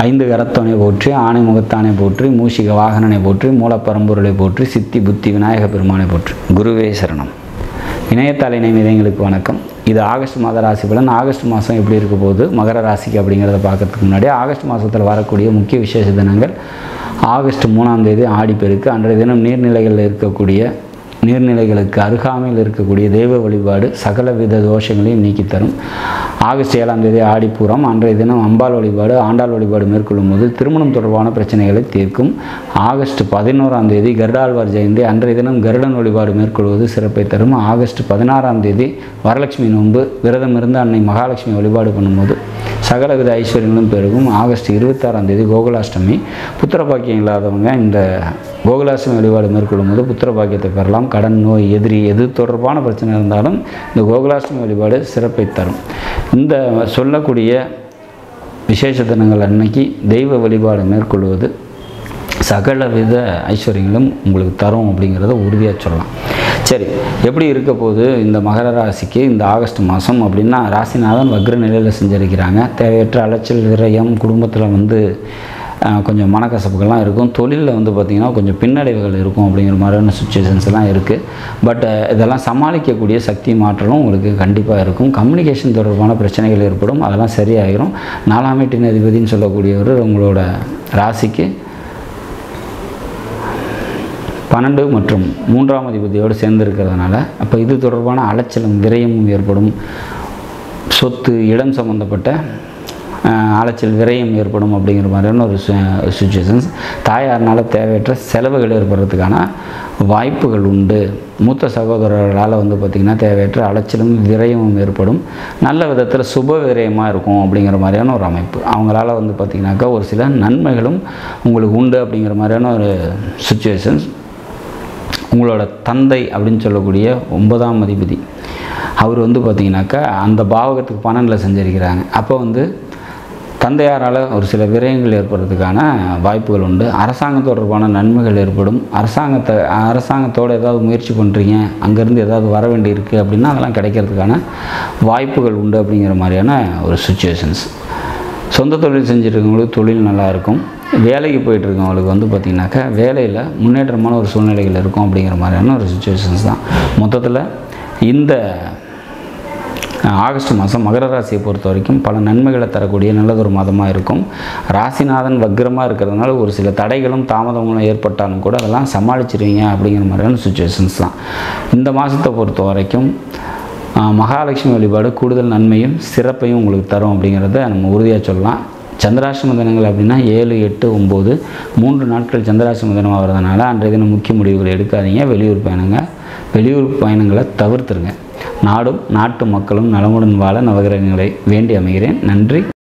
ஐந்து கரத்தவனை போற்றி ஆணை முகத்தானை போற்றி மூஷிக வாகனனை போற்றி மூலப்பரம்பொருளை போற்றி சித்தி புத்தி விநாயக பெருமானை போற்றி குருவே சரணம் இணையத்தாள இணைமிதங்களுக்கு வணக்கம் இது ஆகஸ்ட் மாத ராசி பலன் ஆகஸ்ட் மாதம் எப்படி இருக்க போகுது மகர ராசிக்கு அப்படிங்கிறத பார்க்கறதுக்கு முன்னாடி ஆகஸ்ட் மாதத்தில் வரக்கூடிய முக்கிய விசேஷ தினங்கள் ஆகஸ்ட் மூணாம் தேதி ஆடிப்பெருக்கு அன்றைய தினம் நீர்நிலைகளில் இருக்கக்கூடிய நீர்நிலைகளுக்கு அருகாமையில் இருக்கக்கூடிய தெய்வ வழிபாடு சகலவித தோஷங்களையும் நீக்கி தரும் ஆகஸ்ட் ஏழாம் தேதி ஆடிப்பூரம் அன்றைய தினம் அம்பாள் வழிபாடு ஆண்டாள் வழிபாடு மேற்கொள்ளும் போது திருமணம் தொடர்பான பிரச்சனைகளை தீர்க்கும் ஆகஸ்ட் பதினோராம் தேதி கருடாழ்வார் ஜெயந்தி அன்றைய தினம் கருடன் வழிபாடு மேற்கொள்வது சிறப்பை தரும் ஆகஸ்ட் பதினாறாம் தேதி வரலட்சுமி நோன்பு விரதம் இருந்து அன்னை மகாலட்சுமி வழிபாடு பண்ணும்போது சகலவித ஐஸ்வர்யங்களும் பெருகும் ஆகஸ்ட் இருபத்தாறாம் தேதி கோகுலாஷ்டமி புத்திர பாக்கியம் இல்லாதவங்க இந்த கோகுலாஷ்டமி வழிபாடு மேற்கொள்ளும் போது புத்திர பாக்கியத்தை பெறலாம் கடன் நோய் எதிரி எது தொடர்பான பிரச்சனை இருந்தாலும் இந்த கோகுலாஷ்டமி வழிபாடு சிறப்பை தரும் இந்த சொல்லக்கூடிய விசேஷ தினங்கள் அன்னைக்கு தெய்வ வழிபாடு மேற்கொள்வது சகலவித ஐஸ்வர்யங்களும் உங்களுக்கு தரும் அப்படிங்கிறத உறுதியாக சொல்லலாம் சரி எப்படி இருக்க போகுது இந்த மகர ராசிக்கு இந்த ஆகஸ்ட் மாதம் அப்படின்னா ராசிநாதன் வக்ர நிலையில் செஞ்சிருக்கிறாங்க தேவையற்ற அலைச்சல் விரயம் குடும்பத்தில் வந்து ஆஹ், கொஞ்சம் மனக்கசப்புகள்லாம் இருக்கும் தொழிலில் வந்து பார்த்திங்கன்னா கொஞ்சம் பின்னடைவுகள் இருக்கும் அப்படிங்கிற மாதிரியான சுச்சுவேஷன்ஸ் எல்லாம் இருக்குது பட் இதெல்லாம் சமாளிக்கக்கூடிய சக்தி மாற்றலும் உங்களுக்கு கண்டிப்பாக இருக்கும் கம்யூனிகேஷன் தொடர்பான பிரச்சனைகள் ஏற்படும் அதெல்லாம் சரியாயிரும் நாலாம் வீட்டின் அதிபதினு சொல்லக்கூடியவர் உங்களோட ராசிக்கு பன்னெண்டு மற்றும் மூன்றாம் அதிபதியோடு சேர்ந்து இருக்கிறதுனால அப்போ இது தொடர்பான அலைச்சலும் விரயமும் ஏற்படும் சொத்து இடம் சம்மந்தப்பட்ட ஆஹ், அலைச்சல் விரயம் ஏற்படும் அப்படிங்கிற மாதிரியான ஒரு சுச்சுவேஷன்ஸ் தாயார்னால தேவையற்ற செலவுகள் ஏற்படுறதுக்கான வாய்ப்புகள் உண்டு மூத்த சகோதரர்களால் வந்து பார்த்திங்கன்னா தேவையற்ற அலைச்சலும் விரயமும் ஏற்படும் நல்ல விதத்தில் சுப விரயமாக இருக்கும் அப்படிங்கிற மாதிரியான ஒரு அமைப்பு அவங்களால வந்து பார்த்திங்கனாக்கா ஒரு சில நன்மைகளும் உங்களுக்கு உண்டு அப்படிங்கிற மாதிரியான ஒரு சுச்சுவேஷன்ஸ் உங்களோட தந்தை அப்படின்னு சொல்லக்கூடிய ஒன்பதாம் அதிபதி அவர் வந்து பார்த்தீங்கன்னாக்கா அந்த பாவகத்துக்கு பன்னெண்டில் செஞ்சிருக்கிறாங்க அப்போ வந்து தந்தையாரால் ஒரு சில விரயங்கள் ஏற்படுறதுக்கான வாய்ப்புகள் உண்டு அரசாங்கம் தொடர்பான நன்மைகள் ஏற்படும் அரசாங்கத்தை அரசாங்கத்தோடு ஏதாவது முயற்சி பண்ணுறீங்க அங்கேருந்து ஏதாவது வர வேண்டியிருக்கு அப்படின்னா அதெல்லாம் கிடைக்கிறதுக்கான வாய்ப்புகள் உண்டு அப்படிங்கிற மாதிரியான ஒரு சுச்சுவேஷன்ஸ் சொந்த தொழில் செஞ்சுட்டு இருக்கவங்களுக்கு தொழில் நல்லா இருக்கும் வேலைக்கு போயிட்டு இருக்கவங்களுக்கு வந்து பார்த்திங்கனாக்கா வேலையில் முன்னேற்றமான ஒரு சூழ்நிலைகள் இருக்கும் அப்படிங்கிற மாதிரியான ஒரு சுச்சுவேஷன்ஸ் தான் மொத்தத்தில் இந்த அஹ், ஆகஸ்ட் மாதம் மகர ராசியை பொறுத்த வரைக்கும் பல நன்மைகளை தரக்கூடிய நல்லதொரு மாதமாக இருக்கும் ராசிநாதன் வக்ரமாக இருக்கிறதுனால ஒரு சில தடைகளும் தாமதங்களும் ஏற்பட்டாலும் கூட அதெல்லாம் சமாளிச்சிருவீங்க அப்படிங்கிற மாதிரியான சுச்சுவேஷன்ஸ் தான் இந்த மாதத்தை பொறுத்த வரைக்கும் ஆஹ் மகாலட்சுமி வழிபாடு கூடுதல் நன்மையும் சிறப்பையும் உங்களுக்கு தரும் அப்படிங்கிறத நம்ம உறுதியாக சொல்லலாம் சந்திராசிரம தினங்கள் அப்படின்னா ஏழு எட்டு ஒம்பது மூன்று நாட்கள் சந்திராசிரம தினமாக வரதுனால அன்றைய தினம் முக்கிய முடிவுகள் எடுக்காதீங்க வெளியூர் பயணங்க வெளியூர் பயணங்களை தவிர்த்துருங்க நாடும் நாட்டு மக்களும் நலமுடன் வாழ நவகிரகங்களை வேண்டி அமைகிறேன் நன்றி